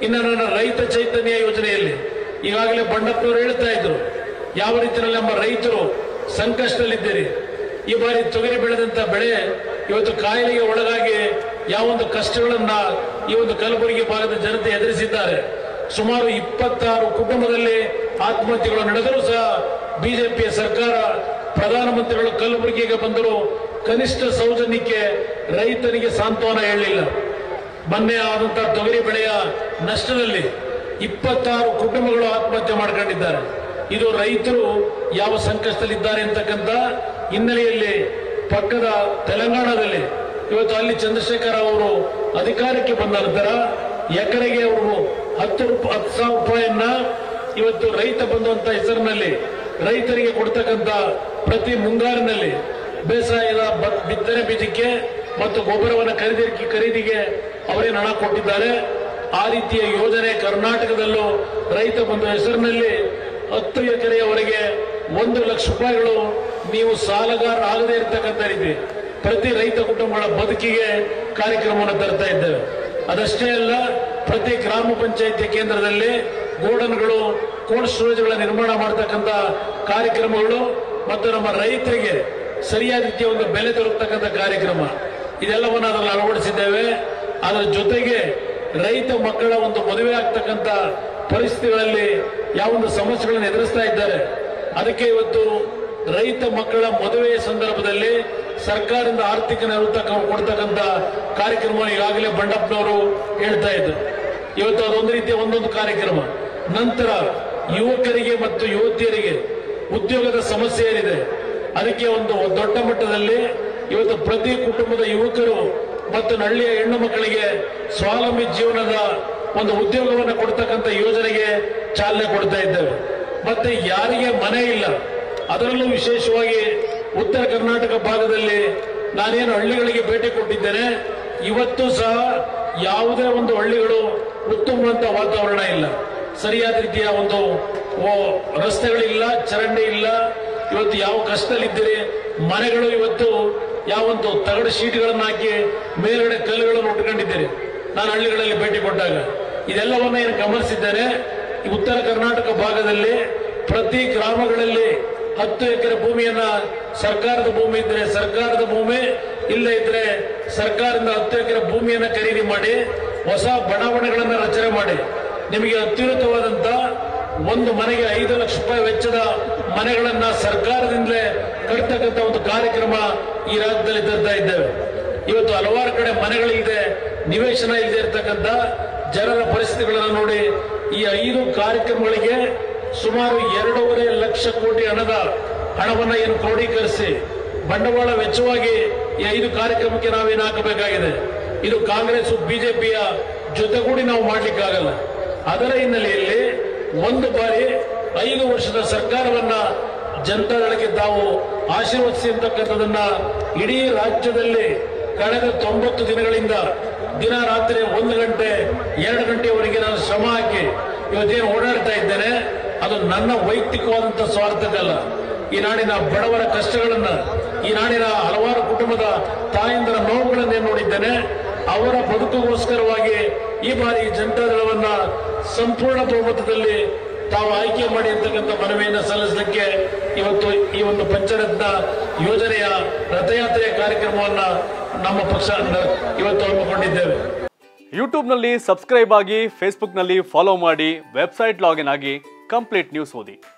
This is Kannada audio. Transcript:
ಇನ್ನು ನನ್ನ ರೈತ ಚೈತನ್ಯ ಯೋಜನೆಯಲ್ಲಿ ಈಗಾಗಲೇ ಬಂಡಪ್ಪನವರು ಹೇಳ್ತಾ ಇದ್ರು ಯಾವ ರೀತಿಯಲ್ಲಿ ನಮ್ಮ ರೈತರು ಸಂಕಷ್ಟದಲ್ಲಿದ್ದೀರಿ ಈ ಬಾರಿ ತೊಗರಿ ಬೆಳೆದಂತ ಬೆಳೆ ಇವತ್ತು ಕಾಯಿಲೆಗೆ ಒಳಗಾಗಿ ಯಾವೊಂದು ಕಷ್ಟಗಳನ್ನ ಈ ಒಂದು ಕಲಬುರಗಿ ಭಾಗದ ಜನತೆ ಎದುರಿಸಿದ್ದಾರೆ ಸುಮಾರು ಇಪ್ಪತ್ತಾರು ಕುಟುಂಬದಲ್ಲಿ ಆತ್ಮಹತ್ಯೆಗಳು ನಡೆದರೂ ಸಹ ಬಿಜೆಪಿಯ ಸರ್ಕಾರ ಪ್ರಧಾನಮಂತ್ರಿಗಳು ಕಲಬುರಗಿಗೆ ಬಂದರೂ ಕನಿಷ್ಠ ಸೌಜನ್ಯಕ್ಕೆ ರೈತನಿಗೆ ಸಾಂತ್ವನ ಹೇಳಲಿಲ್ಲ ಮೊನ್ನೆ ಆದಂತಹ ತೊಗರಿ ಬೆಳೆಯ ನಷ್ಟದಲ್ಲಿ ಇಪ್ಪತ್ತಾರು ಕುಟುಂಬಗಳು ಆತ್ಮಹತ್ಯೆ ಮಾಡ್ಕೊಂಡಿದ್ದಾರೆ ಇದು ರೈತರು ಯಾವ ಸಂಕಷ್ಟದಲ್ಲಿದ್ದಾರೆ ಅಂತಕ್ಕಂಥ ಹಿನ್ನೆಲೆಯಲ್ಲಿ ಪಕ್ಕದ ತೆಲಂಗಾಣದಲ್ಲಿ ಇವತ್ತು ಅಲ್ಲಿ ಚಂದ್ರಶೇಖರ್ ಅವರು ಅಧಿಕಾರಕ್ಕೆ ಬಂದ ನಂತರ ಎಕರೆಗೆ ಅವರು ಹತ್ತು ರೂಪಾಯಿ ಹತ್ತು ಸಾವಿರ ರೂಪಾಯಿಯನ್ನ ಇವತ್ತು ರೈತ ಬಂಧುವಂತ ಹೆಸರಿನಲ್ಲಿ ರೈತರಿಗೆ ಕೊಡ್ತಕ್ಕಂಥ ಪ್ರತಿ ಮುಂಗಾರಿನಲ್ಲಿ ಬೇಸಾಯದ ಬ- ಬಿತ್ತನೆ ಬೀಜಕ್ಕೆ ಮತ್ತು ಗೊಬ್ಬರವನ್ನು ಖರೀದಿ ಖರೀದಿಗೆ ಅವರೇನು ಹಣ ಕೊಟ್ಟಿದ್ದಾರೆ ಆ ರೀತಿಯ ಯೋಜನೆ ಕರ್ನಾಟಕದಲ್ಲೂ ರೈತ ಬಂಧು ಹೆಸರಿನಲ್ಲಿ ಹತ್ತು ಎಕರೆಯವರೆಗೆ ಒಂದು ಲಕ್ಷ ರೂಪಾಯಿಗಳು ನೀವು ಸಾಲಗಾರ ಆಗದೇ ಇರತಕ್ಕಂಥ ರೀತಿ ಪ್ರತಿ ರೈತ ಕುಟುಂಬಗಳ ಬದುಕಿಗೆ ಕಾರ್ಯಕ್ರಮವನ್ನು ತರ್ತಾ ಇದ್ದೇವೆ ಅದಷ್ಟೇ ಅಲ್ಲ ಪ್ರತಿ ಗ್ರಾಮ ಪಂಚಾಯಿತಿ ಕೇಂದ್ರದಲ್ಲಿ ಗೋಡನ್ಗಳು ಕೋಲ್ಡ್ ಸ್ಟೋರೇಜ್ಗಳ ನಿರ್ಮಾಣ ಮಾಡತಕ್ಕಂಥ ಕಾರ್ಯಕ್ರಮಗಳು ಮತ್ತು ನಮ್ಮ ರೈತರಿಗೆ ಸರಿಯಾದ ರೀತಿಯ ಒಂದು ಬೆಲೆ ದೊರಕತಕ್ಕಂಥ ಕಾರ್ಯಕ್ರಮ ಇದೆಲ್ಲವನ್ನು ಅದರಲ್ಲಿ ಅಳವಡಿಸಿದ್ದೇವೆ ಅದರ ಜೊತೆಗೆ ರೈತ ಮಕ್ಕಳ ಒಂದು ಮದುವೆ ಆಗ್ತಕ್ಕಂಥ ಪರಿಸ್ಥಿತಿಗಳಲ್ಲಿ ಯಾವೊಂದು ಸಮಸ್ಯೆಗಳನ್ನು ಎದುರಿಸ್ತಾ ಇದ್ದಾರೆ ಅದಕ್ಕೆ ಇವತ್ತು ರೈತ ಮಕ್ಕಳ ಮದುವೆಯ ಸಂದರ್ಭದಲ್ಲಿ ಸರ್ಕಾರದಿಂದ ಆರ್ಥಿಕ ನೆರವು ತಕ್ಕ ಕೊಡ್ತಕ್ಕಂಥ ಕಾರ್ಯಕ್ರಮ ಈಗಾಗಲೇ ಬಂಡಪ್ಪನವರು ಹೇಳ್ತಾ ಇದ್ರು ಇವತ್ತು ಅದೊಂದು ರೀತಿಯ ಒಂದೊಂದು ಕಾರ್ಯಕ್ರಮ ನಂತರ ಯುವಕರಿಗೆ ಮತ್ತು ಯುವತಿಯರಿಗೆ ಉದ್ಯೋಗದ ಸಮಸ್ಯೆ ಏನಿದೆ ಅದಕ್ಕೆ ಒಂದು ದೊಡ್ಡ ಮಟ್ಟದಲ್ಲಿ ಇವತ್ತು ಪ್ರತಿ ಕುಟುಂಬದ ಯುವಕರು ಮತ್ತು ಹಳ್ಳಿಯ ಹೆಣ್ಣು ಮಕ್ಕಳಿಗೆ ಸ್ವಾವಲಂಬಿ ಜೀವನದ ಒಂದು ಉದ್ಯೋಗವನ್ನು ಕೊಡ್ತಕ್ಕಂಥ ಯೋಜನೆಗೆ ಚಾಲನೆ ಕೊಡ್ತಾ ಇದ್ದೇವೆ ಮತ್ತೆ ಯಾರಿಗೆ ಮನೆ ಇಲ್ಲ ಅದರಲ್ಲೂ ವಿಶೇಷವಾಗಿ ಉತ್ತರ ಕರ್ನಾಟಕ ಭಾಗದಲ್ಲಿ ನಾನೇನು ಹಳ್ಳಿಗಳಿಗೆ ಭೇಟಿ ಕೊಟ್ಟಿದ್ದೇನೆ ಇವತ್ತು ಸಹ ಯಾವುದೇ ಒಂದು ಹಳ್ಳಿಗಳು ಉತ್ತಮವಂತ ವಾತಾವರಣ ಇಲ್ಲ ಸರಿಯಾದ ರೀತಿಯ ಒಂದು ಓ, ರಸ್ತೆಗಳಿಲ್ಲ ಚರಂಡಿ ಇಲ್ಲ ಇವತ್ತು ಯಾವ ಕಷ್ಟದಲ್ಲಿದ್ದೀರಿ ಮನೆಗಳು ಇವತ್ತು ಯಾವೊಂದು ತಗಡು ಶೀಟ್ಗಳನ್ನು ಹಾಕಿ ಮೇಲ್ಗಡೆ ಕಲ್ಲುಗಳನ್ನು ಉಟ್ಕೊಂಡಿದ್ದೀರಿ ನಾನು ಹಳ್ಳಿಗಳಲ್ಲಿ ಭೇಟಿ ಕೊಟ್ಟಾಗ ಇದೆಲ್ಲವನ್ನ ಏನು ಗಮನಿಸಿದ್ದೇನೆ ಈ ಉತ್ತರ ಕರ್ನಾಟಕ ಭಾಗದಲ್ಲಿ ಪ್ರತಿ ಗ್ರಾಮಗಳಲ್ಲಿ ಹತ್ತು ಎಕರೆ ಭೂಮಿಯನ್ನ ಸರ್ಕಾರದ ಭೂಮಿ ಇದ್ರೆ ಸರ್ಕಾರದ ಭೂಮಿ ಇಲ್ಲ ಇದ್ರೆ ಸರ್ಕಾರದಿಂದ ಹತ್ತು ಎಕರೆ ಭೂಮಿಯನ್ನ ಖರೀದಿ ಮಾಡಿ ಹೊಸ ಬಡಾವಣೆಗಳನ್ನ ರಚನೆ ಮಾಡಿ ನಿಮಗೆ ಅತ್ಯುನ್ನತವಾದಂತ ಒಂದು ಮನೆಗೆ ಐದು ಲಕ್ಷ ರೂಪಾಯಿ ವೆಚ್ಚದ ಮನೆಗಳನ್ನ ಸರ್ಕಾರದಿಂದಲೇ ಕಟ್ತಕ್ಕಂಥ ಒಂದು ಕಾರ್ಯಕ್ರಮ ಈ ರಾಜ್ಯದಲ್ಲಿ ತರ್ತಾ ಇದ್ದೇವೆ ಇವತ್ತು ಹಲವಾರು ಕಡೆ ಮನೆಗಳಿದೆ ನಿವೇಶನ ಇಲ್ಲದೆ ಇರತಕ್ಕಂಥ ಜನರ ಪರಿಸ್ಥಿತಿಗಳನ್ನು ನೋಡಿ ಈ ಐದು ಕಾರ್ಯಕ್ರಮಗಳಿಗೆ ಸುಮಾರು ಎರಡೂವರೆ ಲಕ್ಷ ಕೋಟಿ ಹಣದ ಹಣವನ್ನ ಏನು ಕ್ರೋಢೀಕರಿಸಿ ಬಂಡವಾಳ ವೆಚ್ಚವಾಗಿ ಈ ಐದು ಕಾರ್ಯಕ್ರಮಕ್ಕೆ ನಾವೇನು ಹಾಕಬೇಕಾಗಿದೆ ಇದು ಕಾಂಗ್ರೆಸ್ ಬಿಜೆಪಿಯ ಜೊತೆಗೂಡಿ ನಾವು ಮಾಡ್ಲಿಕ್ಕಾಗಲ್ಲ ಅದರ ಹಿನ್ನೆಲೆಯಲ್ಲಿ ಒಂದು ಬಾರಿ ಐದು ವರ್ಷದ ಸರ್ಕಾರವನ್ನ ಜನತಾದಳಕ್ಕೆ ತಾವು ಆಶೀರ್ವದಿಸಿ ಅಂತಕ್ಕಂಥದನ್ನ ಇಡೀ ರಾಜ್ಯದಲ್ಲಿ ಕಳೆದ ತೊಂಬತ್ತು ದಿನಗಳಿಂದ ದಿನ ರಾತ್ರಿ ಒಂದು ಗಂಟೆ ಎರಡು ಗಂಟೆಯವರೆಗೆ ನಾನು ಶ್ರಮ ಹಾಕಿ ಇವತ್ತೇನು ಓಡಾಡ್ತಾ ಇದ್ದೇನೆ ಅದು ನನ್ನ ವೈಯಕ್ತಿಕವಾದಂತ ಸ್ವಾರ್ಥಕ್ಕಲ್ಲ ಈ ನಾಡಿನ ಬಡವರ ಕಷ್ಟಗಳನ್ನ ಈ ನಾಡಿನ ಹಲವಾರು ಕುಟುಂಬದ ತಾಯಂದರ ನೋವುಗಳನ್ನೇ ನೋಡಿದ್ದೇನೆ ಅವರ ಬದುಕಿಗೋಸ್ಕರವಾಗಿ ಈ ಬಾರಿ ಜನತಾದಳವನ್ನ ಸಂಪೂರ್ಣ ಬಹುಮತದಲ್ಲಿ ತಾವು ಆಯ್ಕೆ ಮಾಡಿ ಅಂತಕ್ಕಂಥ ಮನವಿಯನ್ನು ಸಲ್ಲಿಸಲಿಕ್ಕೆ ಇವತ್ತು ಈ ಒಂದು ಪಂಚರತ್ನ ಯೋಜನೆಯ ರಥಯಾತ್ರೆಯ ಕಾರ್ಯಕ್ರಮವನ್ನ ನಮ್ಮ ಪಕ್ಷ ಇವತ್ತು ಹಮ್ಮಿಕೊಂಡಿದ್ದೇವೆ ಯೂಟ್ಯೂಬ್ನಲ್ಲಿ ಸಬ್ಸ್ಕ್ರೈಬ್ ಆಗಿ ಫೇಸ್ಬುಕ್ನಲ್ಲಿ ಫಾಲೋ ಮಾಡಿ ವೆಬ್ಸೈಟ್ ಲಾಗಿನ್ ಆಗಿ ಕಂಪ್ಲೀಟ್ ನ್ಯೂಸ್ ಓದಿ